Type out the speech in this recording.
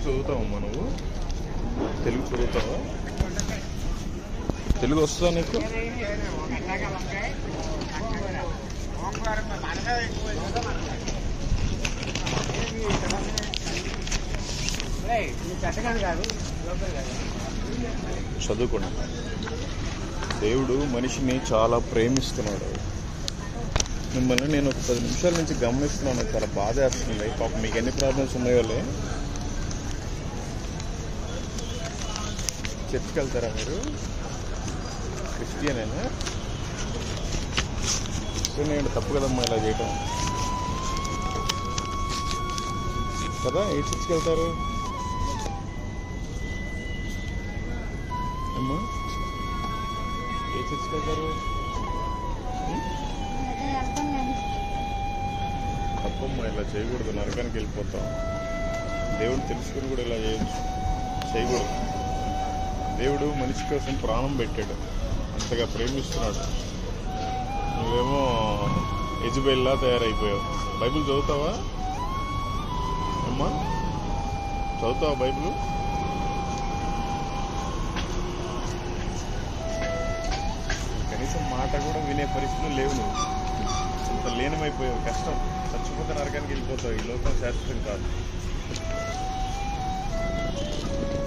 చదువుతావమ్మా నువ్వు తెలుగు చదువుతావా తెలుగు వస్తుందా నీకు పెట్టగాను కాదు లోపల కాదు చదువుకోండి దేవుడు మనిషిని చాలా ప్రేమిస్తున్నాడు మిమ్మల్ని నేను ఒక పది నిమిషాల నుంచి గమనిస్తున్నాను నాకు చాలా బాధ వేస్తుంది పాపం మీకు ఎన్ని ప్రాబ్లమ్స్ ఉన్నాయోలే చర్చికి వెళ్తారా మీరు క్రిస్టియనేనా క్రిస్టియన్ ఏంటి తప్పు కదమ్మా ఇలా చేయటం కదా ఏ చర్చికి వెళ్తారు అమ్మా ఏ చర్చికి వెళ్తారు తప్పమ్మా ఇలా చేయకూడదు నరకానికి వెళ్ళిపోతాం దేవుడు తెలుసుకుని కూడా ఇలా చేయొచ్చు చేయకూడదు దేవుడు మనిషి కోసం ప్రాణం పెట్టాడు అంతగా ప్రేమిస్తున్నాడు నువ్వేమో ఎజుబెల్లా తయారైపోయావు బైబిల్ చదువుతావా అమ్మా చదువుతావా బైబిల్ కనీసం మాట కూడా వినే పరిస్థితులు లేవు నువ్వు అంత లీనమైపోయావు కష్టం చచ్చిపోతే నరకానికి వెళ్ళిపోతావు ఈ లోకం శాశ్వతం కాదు